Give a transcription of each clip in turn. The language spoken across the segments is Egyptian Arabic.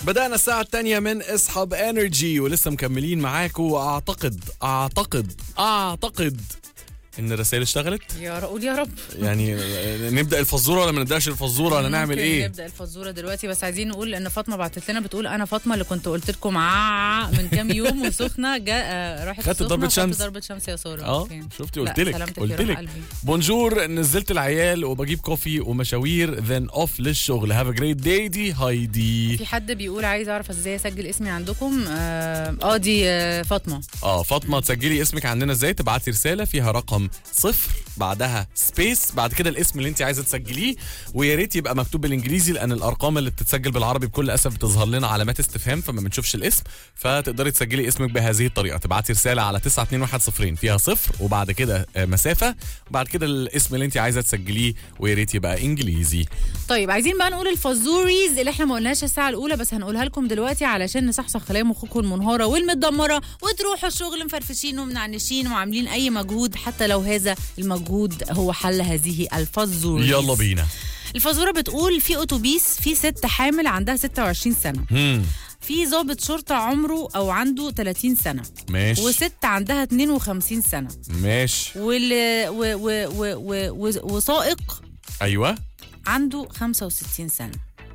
بدأنا الساعة الثانية من اصحاب انرجي ولسه مكملين معاكم واعتقد اعتقد اعتقد ان الرسائل اشتغلت يا رب قول يا رب يعني نبدأ الفزورة ولا ما نبدأش الفزورة ولا نعمل ممكن ايه؟ نبدا الفزوره دلوقتي بس عايزين نقول ان فاطمه بعتت لنا بتقول انا فاطمه اللي كنت قلت لكم ع من كام يوم وسخنه جا آه، راحت خدت السخنة ضربة وخدت شمس. ضربه شمس يا ساره اه أوكي. شفتي لا، قلت لك سلامتك يا قلت روح لك قلبي. بونجور نزلت العيال وبجيب كوفي ومشاوير ذن اوف للشغل هاف ا جريت داي دي هايدي في حد بيقول عايز اعرف ازاي اسجل اسمي عندكم اه آه، دي آه، فاطمه اه فاطمه تسجلي اسمك عندنا ازاي تبعتي رساله فيها رقم صفر بعدها سبيس بعد كده الاسم اللي انت عايزه تسجليه ويا ريت يبقى مكتوب بالانجليزي لان الارقام اللي بتتسجل بالعربي بكل اسف بتظهر لنا علامات استفهام فما بنشوفش الاسم فتقدري تسجلي اسمك بهذه الطريقه تبعتي رساله على 92110 فيها صفر وبعد كده آه، مسافه وبعد كده الاسم اللي انت عايزه تسجليه ويا ريت يبقى انجليزي طيب عايزين بقى نقول الفزوريز اللي احنا ما قلناش الساعه الاولى بس هنقولها لكم دلوقتي علشان نصحصح خلايا مخكم المنهاره والمتدمره وتروحوا الشغل مفرفشين ومنعنشين وعاملين اي مجهود حتى لو هذا المجهود هو حل هذه الفزوريز يلا بينا الفزوره بتقول في اتوبيس في ست حامل عندها 26 سنه هم في ضابط شرطه عمره او عنده 30 سنه ماشي وست عندها 52 سنه ماشي وال... و... و... و... و... و... وسائق ايوه عنده 65 سنه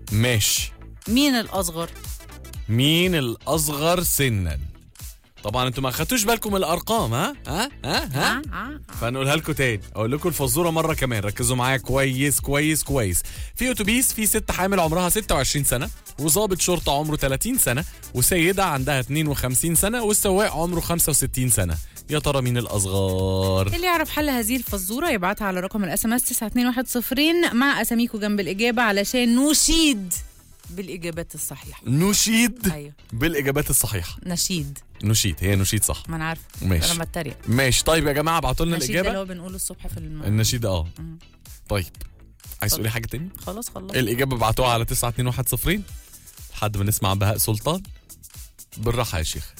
ماشي مين الاصغر مين الاصغر سنا طبعا انتوا ما خدتوش بالكم من الارقام ها ها ها, ها؟ آه، آه. فنقولها لكم تاني اقول لكم الفزوره مره كمان ركزوا معايا كويس كويس كويس في اتوبيس في ست حامل عمرها 26 سنه وظابط شرطه عمره 30 سنه وسيده عندها 52 سنه والسواق عمره 65 سنه يا ترى مين الاصغر اللي يعرف حل هذه الفزوره يبعتها على رقم الاس ام اس 92110 مع اساميكو جنب الاجابه علشان نشيد بالاجابات الصحيحه نشيد ايوه بالاجابات الصحيحه نشيد نشيد هي نشيد صح ما انا عارفه ماشي. انا بتريق ماشي طيب يا جماعه ابعتوا لنا نشيد ده اللي الاجابه هو بنقوله الصبح في الم... النشيد اه مم. طيب عايز اتفضل. تقولي حاجه تاني خلاص خلاص الإجابة بعتوها على 92110 لحد ما نسمع بهاء سلطان بالراحة يا شيخ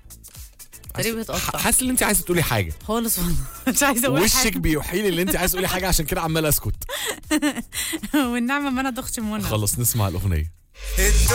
تقريبا بتقطع. حاسس ان انت عايزه تقولي حاجه خالص والله مش عايزه اقول وشك حاجه بيوحي لي ان انت عايز تقولي حاجه عشان كده عمال اسكت والنعمه ما انا ضغط منى خلص نسمع الاغنيه